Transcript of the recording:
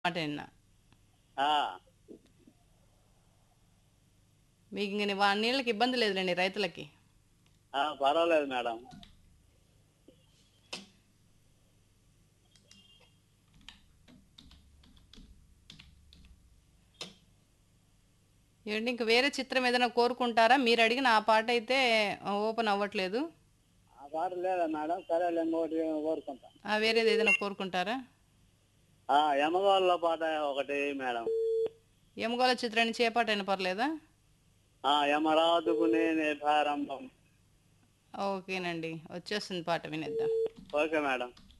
మాట నిన్న ఆ, మీకు ఇంక వా- నీళ్ళకి ఇబ్బంది లేదులేండి రైతులకి ఆ, పర్వాలేదు మేడం ఏంటి ఇంక వేరే చిత్రం ఏదైనా కోరుకుంటారా మీరు అడిగిన ఆ పాట అయితే ఓపెన్ అవ్వట్లేదు ఆ పాట లేదా మేడం సరేలే ఇంకోటి కోరుకుంటా ఆ వేరేది ఏదైనా కోరుకుంటారా ఆ, యమగోళ్ళ పాట ఒకటి మేడం ఎమగోళ చిత్రం నుంచి ఏ పాట అయినా పర్లేదా ఆ యమరాజుకు నేనే ప్రారంభం ఓకేనండి వచ్చేస్తుంది పాట వినేద్దాం ఓకే మేడం